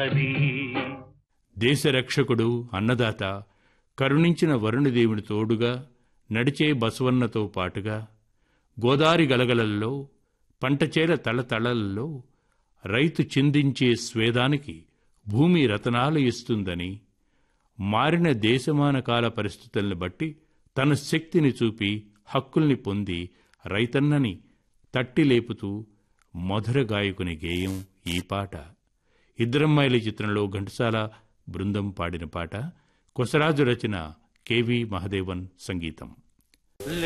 పాడాలి దేశరక్షకుడు అన్నదాత కరుణించిన వరుణదేవుని తోడుగా నడిచే బసవన్నతో పాటుగా గోదారి గలగలల్లో పంటచేల తళతళల్లో రైతు చిందించే స్వేదానికి భూమి రతనాలు ఇస్తుందని మారిన దేశమాన కాల పరిస్థితుల్ని బట్టి తన శక్తిని చూపి హక్కుల్ని పొంది రైతన్నని తట్టి లేపుతూ మధుర గాయకుని గేయం ఈ పాట ఇద్దరమ్మాయిల చిత్రంలో ఘంటసాల బృందం పాడిన పాట కొసరాజు రచన కెవి మహదేవన్ సంగీతం